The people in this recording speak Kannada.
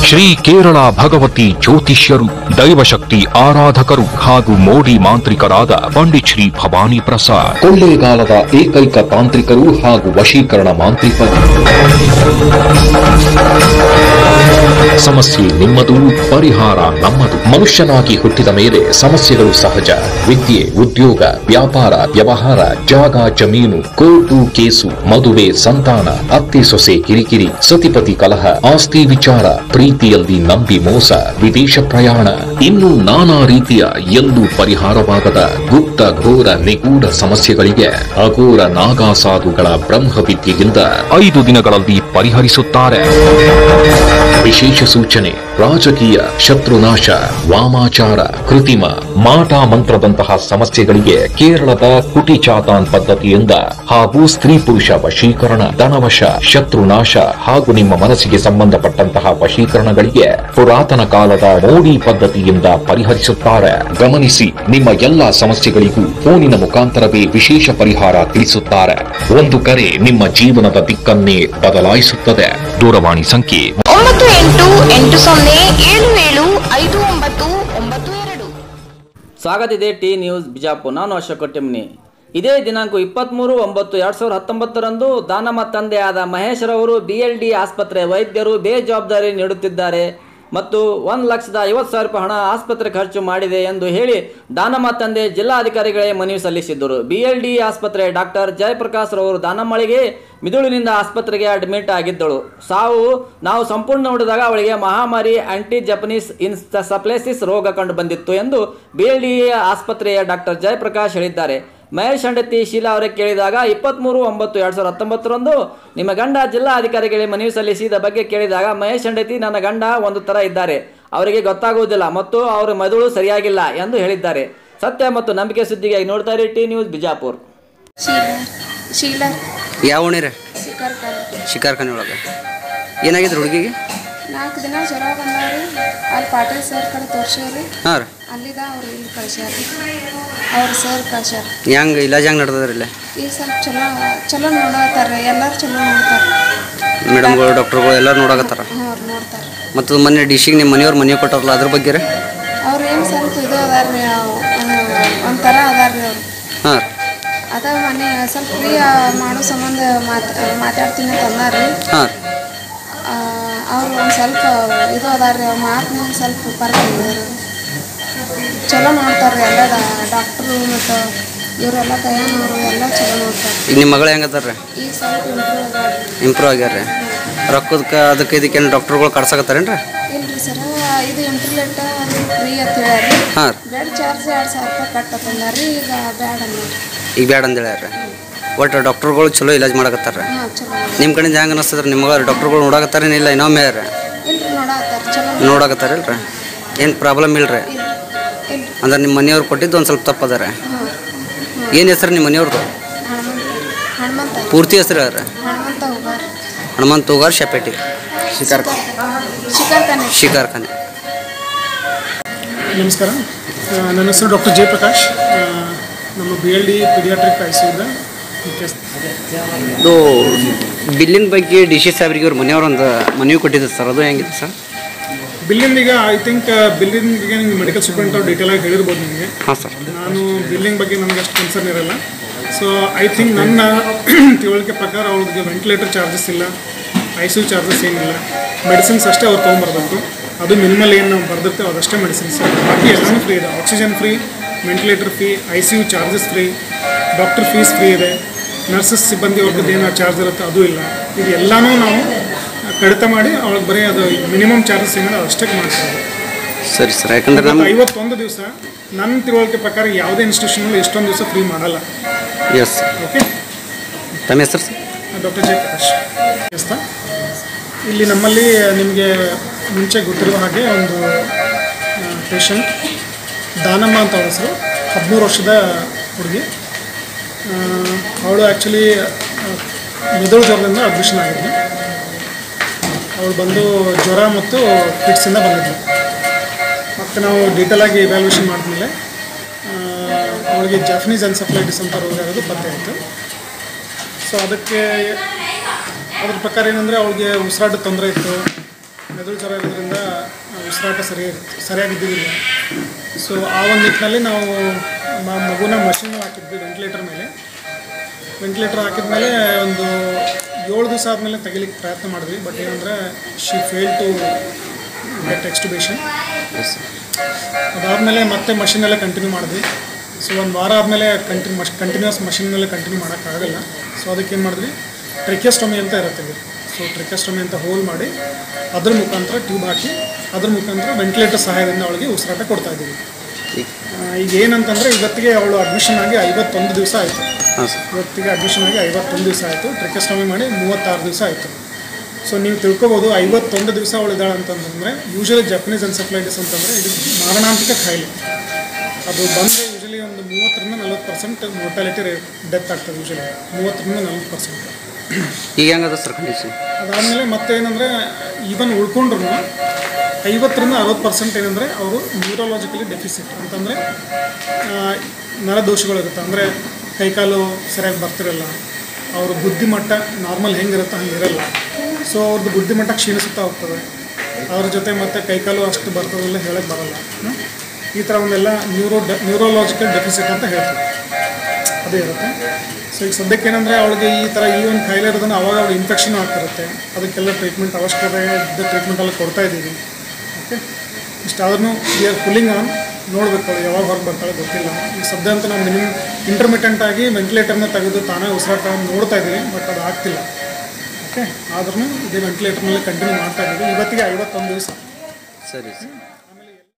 ಶ್ರೀ ಕೇರಳ ಭಗವತಿ ಜ್ಯೋತಿಷ್ಯರು ದೈವಶಕ್ತಿ ಆರಾಧಕರು ಹಾಗೂ ಮೋಡಿ ಮಾಂತ್ರಿಕರಾದ ಪಂಡಿತ್ ಶ್ರೀ ಭವಾನಿ ಪ್ರಸಾದ್ ಕೊಳ್ಳೇಗಾಲದ ಏಕೈಕ ತಾಂತ್ರಿಕರು ಹಾಗೂ ವಶೀಕರಣ ಮಾಂತ್ರಿಕರು ಸಮಸ್ಯೆ ನಿಮ್ಮದು ಪರಿಹಾರ ನಮ್ಮದು ಮನುಷ್ಯನಾಗಿ ಹುಟ್ಟಿದ ಮೇಲೆ ಸಮಸ್ಯೆಗಳು ಸಹಜ ವಿದ್ಯೆ ಉದ್ಯೋಗ ವ್ಯಾಪಾರ ವ್ಯವಹಾರ ಜಾಗ ಜಮೀನು ಕೋರ್ಟು ಕೇಸು ಮದುವೆ ಸಂತಾನ ಅತ್ತೆ ಸೊಸೆ ಕಿರಿಕಿರಿ ಸತಿಪತಿ ಕಲಹ ಆಸ್ತಿ ವಿಚಾರ ಪ್ರೀತಿಯಲ್ಲಿ ನಂಬಿ ಮೋಸ ವಿದೇಶ ಪ್ರಯಾಣ ಇನ್ನು ನಾನಾ ರೀತಿಯ ಎಂದು ಪರಿಹಾರವಾಗದ ಗುಪ್ತ ಘೋರ ನಿಗೂಢ ಸಮಸ್ಯೆಗಳಿಗೆ ಅಘೋರ ನಾಗಾಸಾಧುಗಳ ಬ್ರಹ್ಮವಿದ್ಯೆಯಿಂದ ಐದು ದಿನಗಳಲ್ಲಿ ಪರಿಹರಿಸುತ್ತಾರೆ ವಿಶೇಷ ಸೂಚನೆ ರಾಜಕೀಯ ಶತ್ರುನಾಶ ವಾಮಾಚಾರ ಕೃತಿಮ ಮಾಟ ಮಂತ್ರದಂತಹ ಸಮಸ್ಯೆಗಳಿಗೆ ಕೇರಳದ ಕುಟಿ ಚಾತಾನ್ ಪದ್ಧತಿಯಿಂದ ಹಾಗೂ ಸ್ತ್ರೀ ಪುರುಷ ವಶೀಕರಣ ಧನವಶ ಶತ್ರುನಾಶ ಹಾಗೂ ನಿಮ್ಮ ಮನಸ್ಸಿಗೆ ಸಂಬಂಧಪಟ್ಟಂತಹ ವಶೀಕರಣಗಳಿಗೆ ಪುರಾತನ ಕಾಲದ ಮೋಡಿ ಪದ್ಧತಿಯಿಂದ ಪರಿಹರಿಸುತ್ತಾರೆ ಗಮನಿಸಿ ನಿಮ್ಮ ಎಲ್ಲಾ ಸಮಸ್ಯೆಗಳಿಗೂ ಫೋನಿನ ಮುಖಾಂತರವೇ ವಿಶೇಷ ಪರಿಹಾರ ತಿಳಿಸುತ್ತಾರೆ ಒಂದು ಕರೆ ನಿಮ್ಮ ಜೀವನದ ದಿಕ್ಕನ್ನೇ ಬದಲಾಯಿಸುತ್ತದೆ ದೂರವಾಣಿ ಸಂಖ್ಯೆ ಒಂಬತ್ತು ಎಂಟು ಎಂಟು ಸೊನ್ನೆ ಏಳು ಏಳು ಐದು ಒಂಬತ್ತು ಒಂಬತ್ತು ಎರಡು ಸ್ವಾಗತ ಇದೆ ಟಿ ನ್ಯೂಸ್ ಬಿಜಾಪುರ ನಾನು ಅಶೋಕ್ ಕೊಟ್ಟಿಮ್ನಿ ಇದೇ ದಿನಾಂಕ ಇಪ್ಪತ್ತ್ಮೂರು ಒಂಬತ್ತು ಎರಡು ಸಾವಿರದ ಹತ್ತೊಂಬತ್ತರಂದು ದಾನಮ್ಮ ತಂದೆಯಾದ ಮಹೇಶ್ ರವರು ಬಿ ಎಲ್ ಡಿ ಆಸ್ಪತ್ರೆ ವೈದ್ಯರು ಬೇಜವಾಬ್ದಾರಿ ನೀಡುತ್ತಿದ್ದಾರೆ ಮತ್ತು ಒಂದು ಲಕ್ಷದ ಐವತ್ತು ಸಾವಿರ ರೂಪಾಯಿ ಹಣ ಆಸ್ಪತ್ರೆ ಖರ್ಚು ಮಾಡಿದೆ ಎಂದು ಹೇಳಿ ದಾನಮ್ಮ ತಂದೆ ಜಿಲ್ಲಾಧಿಕಾರಿಗಳೇ ಮನವಿ ಸಲ್ಲಿಸಿದ್ದರು ಬಿ ಎಲ್ ಡಿ ಆಸ್ಪತ್ರೆ ಡಾಕ್ಟರ್ ಜಯಪ್ರಕಾಶ್ ರವರು ದಾನಮ್ಮಳಿಗೆ ಮಿದುಳಿನಿಂದ ಆಸ್ಪತ್ರೆಗೆ ಅಡ್ಮಿಟ್ ಆಗಿದ್ದಳು ಸಾವು ನಾವು ಸಂಪೂರ್ಣ ನೋಡಿದಾಗ ಅವಳಿಗೆ ಮಹಾಮಾರಿ ಆಂಟಿ ಜಪನೀಸ್ ಇನ್ಸಪ್ಲೇಸಿಸ್ ರೋಗ ಕಂಡು ಬಂದಿತ್ತು ಎಂದು ಬಿ ಎಲ್ ಡಿ ಆಸ್ಪತ್ರೆಯ ಡಾಕ್ಟರ್ ಜಯಪ್ರಕಾಶ್ ಹೇಳಿದ್ದಾರೆ ಮಹೇಶ್ ಹೆಂಡತಿ ಶೀಲಾ ಅವರಿಗೆ ಕೇಳಿದಾಗ ಇಪ್ಪತ್ತ್ಮೂರು ಒಂಬತ್ತು ಎರಡು ಸಾವಿರದ ಹತ್ತೊಂಬತ್ತರಂದು ನಿಮ್ಮ ಗಂಡ ಜಿಲ್ಲಾ ಅಧಿಕಾರಿಗಳಿಗೆ ಮನವಿ ಸಲ್ಲಿಸಿದ ಬಗ್ಗೆ ಕೇಳಿದಾಗ ಮಹೇಶ್ ಹೆಂಡತಿ ನನ್ನ ಗಂಡ ಒಂದು ಥರ ಇದ್ದಾರೆ ಅವರಿಗೆ ಗೊತ್ತಾಗುವುದಿಲ್ಲ ಮತ್ತು ಅವರ ಮೆದುಳು ಸರಿಯಾಗಿಲ್ಲ ಎಂದು ಹೇಳಿದ್ದಾರೆ ಸತ್ಯ ಮತ್ತು ನಂಬಿಕೆ ಸುದ್ದಿಗಾಗಿ ನೋಡ್ತಾ ಇರಿ ಟಿ ನ್ಯೂಸ್ ಬಿಜಾಪುರ್ ಶೀಲಾ ಶೀಲಾ ಯಾವ ಓಣಿ ರೀ ಶಿಕಾರ್ಕರ್ ಶಿಕಾರ್ಖಾನೆ ಒಳಗೆ ಏನಾಗಿತ್ತು ಹುಡುಗಿಗೆ ನಾಲ್ಕು ದಿನ ಜ್ವರ ಬಂದಾವ್ರಿ ಅಲ್ಲಿ ಪಾಟೀಲ್ ಸರ್ ಕಡೆ ತೋರ್ಸೇವ್ರಿ ಹಾಂ ರೀ ಅಲ್ಲಿದ ಅವ್ರು ಇಲ್ಲಿ ಕಳ್ಸ್ಯಾರ ಅವ್ರ ಸರ್ ಕಳ್ಸ್ಯಾರ ಹೆಂಗೆ ಇಲಾಜ್ ಹೆಂಗೆ ನಡೆದದ್ರಿ ಇಲ್ಲಿ ಈಗ ಸ್ವಲ್ಪ ಚಲೋ ಚಲೋ ನೋಡತ್ತಾರ ಎಲ್ಲರೂ ಚಲೋ ನೋಡ್ತಾರ ಮೇಡಮ್ಗಳು ಡಾಕ್ಟ್ರುಗಳು ಎಲ್ಲರೂ ನೋಡಕತ್ತಾರ ಹಾಂ ಅವ್ರು ನೋಡ್ತಾರ ಮತ್ತು ಮೊನ್ನೆ ಡಿಶಿಗೆ ನಿಮ್ಮ ಮನೆಯವ್ರು ಮನೆ ಕೊಟ್ಟಾರಲ್ಲ ಅದ್ರ ಬಗ್ಗೆ ರೀ ಅವ್ರು ಏನು ಸ್ವಲ್ಪ ಇದು ಅದಾರ್ರಿ ಒಂಥರ ಅದಾರ್ರಿ ಅವ್ರು ಹಾಂ ಅದ ಮನೆ ಸ್ವಲ್ಪ ಫ್ರೀ ಮಾಡೋ ಸಂಬಂಧ ಮಾತ್ ಮಾತಾಡ್ತೀನಿ ಅಂತ ಅಂದಾರ್ರಿ ಹಾಂ ಅವ್ರು ಒಂದು ಸ್ವಲ್ಪ ಇದು ಅದಾರ್ರಿ ಅವ್ರ ಮಾತನ್ನ ಸ್ವಲ್ಪ ಪರವಾಗಿದ್ದಾರೆ ಚಲೋ ನೋಡ್ತಾರೆ ಎಲ್ಲ ಡಾಕ್ಟ್ರು ಮತ್ತು ಇವರೆಲ್ಲ ದಯಾನವರು ಎಲ್ಲ ಚಲೋ ನೋಡ್ತಾರೆ ಈಗ ನಿಮ್ಮ ಮಗಳು ಹೆಂಗತ್ತಾರ ರೀ ಈಗ ಸ್ವಲ್ಪ ಇಂಪ್ರೂವ್ ಅದಾರ ಇಂಪ್ರೂವ್ ಆಗ್ಯಾರ ರೀ ರೊಕ್ಕದಕ್ಕೆ ಅದಕ್ಕೆ ಇದಕ್ಕೆ ಏನು ಡಾಕ್ಟ್ರುಗಳು ಕಡ್ಸಕತ್ತಾರೇನು ರೀ ಇಲ್ರಿ ಸರ ಇದು ಇಂಟರ್ನೆಟ್ ಒಂದು ಫ್ರೀ ಅಂತ ಹೇಳ್ಯಾರಿ ಹಾಂ ಬೆಡ್ ಚಾರ್ಜ್ ಎರಡು ಸಾವಿರ ರೂಪಾಯಿ ಕಟ್ಟತ್ತಂದಾರಿ ಈಗ ಬ್ಯಾಡ ಅನ್ನೋರಿ ಈಗ ಬ್ಯಾಡ ಅಂತ ಹೇಳ್ಯಾರ ರೀ ಒಟ್ಟು ಡಾಕ್ಟ್ರುಗಳು ಚಲೋ ಇಲಾಜ್ ಮಾಡಕತ್ತಾರ ರೀ ಹಾಂ ಚಲೋ ನಿಮ್ಮ ಕಡೆಯಿಂದ ಹೆಂಗೆ ಅನಿಸ್ತದ ರೀ ನಿಮ್ಗೆ ಡಾಕ್ಟ್ರುಗಳು ನೋಡಕತ್ತಾರೇನಿಲ್ಲ ಇನ್ನೊಮ್ಮೆ ರೀ ಇಲ್ರಿ ನೋಡತ್ತಾರ ಚಲೋ ನೋಡಕತ್ತಾರಿಲ್ಲ ರೀ ಏನು ಪ್ರಾಬ್ಲಮ್ ಇಲ್ಲ ರೀ ಇಲ್ರಿ ಅಂದ್ರೆ ನಿಮ್ಮ ಮನೆಯವ್ರು ಕೊಟ್ಟಿದ್ದು ಒಂದು ಸ್ವಲ್ಪ ತಪ್ಪದ ರೀ ಹಾಂ ಏನು ಹೆಸರು ನಿಮ್ಮ ಮನೆಯವ್ರದ್ದು ಹನುಮಂತ ಹನುಮಂತ ಪೂರ್ತಿ ಹೆಸರು ಹೇಳ್ರಿ ಹನುಮಂತ ಹೋಗಾರ ಹನುಮಂತ ತೂಗಾರ್ ಶೆಪೇಟಿ ಶಿಕಾರ್ ಶಿಕಾರ್ತಾನೆ ಶಿಕಾರ್ಖಾನೆ ನಮಸ್ಕಾರ ಆ, ನನ್ನ ಹೆಸರು ಡಾಕ್ಟರ್ ಜಯಪ್ರಕಾಶ್ ಆ, ನಮ್ಮ B L D paediatric I C ಯುದ ಇದು ಬಿಲ್ಲಿನ ಬಗ್ಗೆ ಡಿ ಸಿ ಸಾಹೇಬ್ರಿಗೆ ಅವ್ರ ಮನೆಯವ್ರು ಒಂದು ಮನವಿ ಕೊಟ್ಟಿದ್ದು ಸರ್ ಅದು ಹೆಂಗಿದೆ ಸರ್ ಬಿಲ್ಲಿಂದ ಈಗ ಐ ಥಿಂಕ್ ಬಿಲ್ಲಿಂಗ್ ಬಗ್ಗೆ ನಿಮ್ಗೆ ಮೆಡಿಕಲ್ ಸೂಪರಿಂಟ್ ಅವ್ರು ಡೀಟೇಲ್ ಆಗಿ ಹೇಳಿರ್ಬೋದು ನಿಮಗೆ ಹಾಂ ಸರ್ ನಾನು ಬಿಲ್ಲಿಂಗ್ ಬಗ್ಗೆ ನನಗೆ ಅಷ್ಟು ಕನ್ಸರ್ನ್ ಇರಲ್ಲ ಸೊ ಐ ಥಿಂಕ್ ನನ್ನ ತಿಳುವಳಿಕೆ ಪ್ರಕಾರ ಅವ್ರಿಗೆ ವೆಂಟಿಲೇಟರ್ ಚಾರ್ಜಸ್ ಇಲ್ಲ ಐ ಸಿ ಯು ಚಾರ್ಜಸ್ ಏನಿಲ್ಲ ಮೆಡಿಸಿನ್ಸ್ ಅಷ್ಟೇ ಅವ್ರು ತೊಗೊಂಬರ್ಬೇಕು ಅದು ಮಿನಿಮಲ್ ಏನು ನಾವು ಬರ್ದಿರ್ತೇವೆ ಅದಷ್ಟೇ ಮೆಡಿಸಿನ್ಸ್ ಬಾಕಿ ಎಲ್ಲನೂ ಫ್ರೀ ಇದೆ oxygen free ventilator free I C U charges free doctor fees free ಇದೆ ನರ್ಸಸ್ ಸಿಬ್ಬಂದಿ ಅವ್ರದ್ದು ಏನು ಚಾರ್ಜ್ ಇರುತ್ತೆ ಅದು ಇಲ್ಲ ಇದು ಎಲ್ಲನೂ ನಾವು ಕಡಿತ ಮಾಡಿ ಅವಳಿಗೆ ಬರೀ ಅದು ಮಿನಿಮಮ್ ಚಾರ್ಜಸ್ ಏನಿದೆ ಅಷ್ಟೇ ಮಾಡ್ತಾರೆ ಸರಿ ಸರ್ ಯಾಕಂದ್ರೆ ಇವತ್ತು ನಮ್ಮ ಐವತ್ತೊಂದು ದಿವಸ ನನ್ನ ತಿಳುವಳಿಕೆ ಪ್ರಕಾರ ಯಾವುದೇ ಇನ್ಸ್ಟಿಟ್ಯೂಷನ್ ಇಷ್ಟೊಂದು ದಿವಸ ಫ್ರೀ ಮಾಡಲ್ಲ ಎಸ್ ಓಕೆ ತಮ್ಮ ಹೆಸರು ಸರ್ ಡಾಕ್ಟರ್ ಜಯಪ್ರಕಾಶ್ ಎಸ್ತಾ ಇಲ್ಲಿ ನಮ್ಮಲ್ಲಿ ನಿಮಗೆ ಮುಂಚೆ ಗೊತ್ತಿರುವ ಹಾಗೆ ಒಂದು ಪೇಷಂಟ್ ದಾನಮ್ಮ ಅಂತ ಅವಳ ಹೆಸರು ಹದಿಮೂರು ವರ್ಷದ ಹುಡುಗಿ ಅವಳು ಆ್ಯಕ್ಚುಲಿ ಮೆದುಳು ಜ್ವರದಿಂದ ಅಡ್ಮಿಷನ್ ಆಗಿದ್ಲು ಅವಳು ಬಂದು ಜ್ವರ ಮತ್ತು ಫಿಟ್ಸಿಂದ ಬಂದಿದ್ಲು ಮತ್ತು ನಾವು ಡೀಟೇಲ್ ಆಗಿ ಇವ್ಯಾಲ್ಯೂಷನ್ ಮಾಡಿದ್ಮೇಲೆ ಅವಳಿಗೆ ಜಾಫ್ನೀಸ್ ಎನ್ಸಫ್ಲೈಟಿಸ್ ಅಂತ ರೋಗ ಇರೋದು ಪತ್ತೆ ಆಯಿತು ಸೊ ಅದಕ್ಕೆ ಅದ್ರ ಪ್ರಕಾರ ಏನಂದರೆ ಅವಳಿಗೆ ಉಸಿರಾಟ ತೊಂದರೆ ಇತ್ತು ಮೆದುಳು ಜ್ವರ ಇರೋದ್ರಿಂದ ಉಸಿರಾಟ ಸರಿ ಸರಿಯಾಗಿದ್ದಿಲ್ಲ ಸೊ ಆ ಒಂದು ನಿಟ್ಟಿನಲ್ಲಿ ನಾವು ಮ- ಮಗುನ ಮಷಿನ್ ಹಾಕಿದ್ವಿ ವೆಂಟಿಲೇಟರ್ ಮೇಲೆ ವೆಂಟಿಲೇಟರ್ ಹಾಕಿದ್ಮೇಲೆ ಒಂದು ಏಳು ದಿವಸ ಆದಮೇಲೆ ತೆಗಿಲಿಕ್ಕೆ ಪ್ರಯತ್ನ ಮಾಡಿದ್ವಿ ಬಟ್ ಏನಂದರೆ she fail to get extubation ಅದಾದಮೇಲೆ ಮತ್ತೆ ಮಷಿನಲ್ಲೇ ಕಂಟಿನ್ಯೂ ಮಾಡಿದ್ವಿ ಸೊ ಒಂದು ವಾರ ಆದಮೇಲೆ ಕಂಟಿನ್ಯೂ ಮಷ್ ಕಂಟಿನ್ಯೂಸ್ ಮಷಿನ್ನಲ್ಲೇ ಕಂಟಿನ್ಯೂ ಮಾಡೋಕ್ಕಾಗಲ್ಲ ಸೊ ಅದಕ್ಕೆ ಏನು ಮಾಡಿದ್ವಿ ಟ್ರಿಕೆಸ್ಟೊಮಿ ಅಂತ ಇರುತ್ತೆ ಇದು ಸೊ ಟ್ರಿಕೆಸ್ಟೊಮಿ ಅಂತ ಹೋಲ್ ಮಾಡಿ ಅದ್ರ ಮುಖಾಂತರ ಟ್ಯೂಬ್ ಹಾಕಿ ಅದ್ರ ಮುಖಾಂತರ ವೆಂಟಿಲೇಟರ್ ಸಹಾಯದಿಂದ ಅವಳಿಗೆ ಉಸಿರಾಟ ಕೊಡ್ತಾ ಇದ್ದೀವಿ ಆ, ಈಗ ಏನಂತಂದರೆ ಇವತ್ತಿಗೆ ಅವಳು ಅಡ್ಮಿಷನ್ ಆಗಿ ಐವತ್ತೊಂದು ದಿವಸ ಆಯಿತು ಹಾಂ ಸರ್ ಇವತ್ತಿಗೆ ಅಡ್ಮಿಷನ್ ಆಗಿ ಐವತ್ತೊಂದು ದಿವಸ ಆಯಿತು ಟ್ರಿಕೆಸ್ಟೊಮಿ ಮಾಡಿ ಮೂವತ್ತಾರು ದಿವಸ ಆಯಿತು ಸೊ ನೀವು ತಿಳ್ಕೊಬೋದು ಐವತ್ತೊಂದು ದಿವಸ ಅವಳು ಇದ್ದಾಳೆ ಅಂತಂತಂದರೆ ಯೂಶಲಿ ಜಪನೀಸ್ ಎನ್ಸೆಫ್ಲೈಟಿಸ್ ಅಂತಂದರೆ ಇದು ಮಾರಣಾಂತಿಕ ಕಾಯಿಲೆ ಅದು ಬಂದರೆ ಯೂಶಲಿ ಒಂದು ಮೂವತ್ತರಿಂದ ನಲ್ವತ್ತು ಪರ್ಸೆಂಟ್ ಮೊರ್ಟಾಲಿಟಿ ರೇಟ್ ಡೆತ್ ಆಗ್ತದೆ ಯೂಶಲಿ ಮೂವತ್ತರಿಂದ ನಲ್ವತ್ತು ಪರ್ಸೆಂಟ್ ಈಗ ಹೆಂಗದ ಸರ್ ಕಂಡೀಷನ್ ಅದಾದಮೇಲೆ ಮತ್ತೆ ಏನಂದರೆ ಈವನ್ ಉಳ್ಕೊಂಡ್ರು ಐವತ್ತರಿಂದ ಅರವತ್ತು ಪರ್ಸೆಂಟ್ ಏನಂದರೆ ಅವರು ನ್ಯೂರೋಲಾಜಿಕಲಿ ಡೆಫಿಸಿಟ್ ಅಂತಂದರೆ ನರದೋಷಗಳಿರುತ್ತೆ ಅಂದರೆ ಕೈಕಾಲು ಸರಿಯಾಗಿ ಬರ್ತಿರಲ್ಲ ಅವ್ರ ಬುದ್ಧಿಮಟ್ಟ ನಾರ್ಮಲ್ ಹೆಂಗಿರುತ್ತೆ ಹಂಗೆ ಇರಲ್ಲ ಸೊ ಅವ್ರದ್ದು ಬುದ್ಧಿಮಟ್ಟ ಕ್ಷೀಣಿಸುತ್ತಾ ಹೋಗ್ತದೆ ಅವ್ರ ಜೊತೆ ಮತ್ತೆ ಕೈಕಾಲು ಅಷ್ಟು ಬರ್ತದಲ್ಲ ಹೇಳಕ್ಕೆ ಬರಲ್ಲ ಹ್ಮ್? ಈ ಥರ ಒಂದೆಲ್ಲ ನ್ಯೂರೋ ಡೆ ನ್ಯೂರೋಲಾಜಿಕಲ್ ಡೆಫಿಸಿಟ್ ಅಂತ ಹೇಳ್ತಾರೆ ಅದೇ ಇರುತ್ತೆ ಸೊ ಈಗ ಸದ್ಯಕ್ಕೆ ಏನಂದರೆ ಅವಳಿಗೆ ಈ ಥರ ಈ ಒಂದು ಕಾಯಿಲೆ ಇರೋದನ್ನು ಅವಾಗ ಅವ್ಳಿಗೆ ಇನ್ಫೆಕ್ಷನ್ ಆಗ್ತಿರುತ್ತೆ ಅದಕ್ಕೆಲ್ಲ ಟ್ರೀಟ್ಮೆಂಟ್ ಅವಶ್ಯಕತೆ ಇದ್ದ ಟ್ರೀಟ್ಮೆಂಟ್ ಎಲ್ಲ ಕೊಡ್ತಾ ಇದ್ದೀವಿ ಓಕೆ ಇಷ್ಟಾದ್ರೂ ವಿ ಆರ್ ಫುಲ್ಲಿಂಗ್ ಆನ್ ನೋಡ್ಬೇಕು ಅವಳು ಯಾವಾಗ ಹೊರಗೆ ಬರ್ತಾಳೆ ಗೊತ್ತಿಲ್ಲ ಈಗ ಸದ್ಯ ಅಂತ ನಾವು ಮಿನಿಮಮ್ ಇಂಟರ್ಮಿಟೆಂಟ್ ಆಗಿ ವೆಂಟಿಲೇಟರ್ನ ತೆಗೆದು ತಾನೇ ಉಸಿರಾಟ ನೋಡ್ತಾ ಇದ್ದೀವಿ ಬಟ್ ಅದು ಆಗ್ತಿಲ್ಲ ಓಕೆ ಆದ್ರೂ ಇದೇ ವೆಂಟಿಲೇಟರ್ನಲ್ಲಿ ಕಂಟಿನ್ಯೂ ಮಾಡ್ತಾ ಇದ್ದೀವಿ ಇವತ್ತಿಗೆ ಐವತ್ತೊಂದು ದಿವಸ ಸರಿ ಸರ್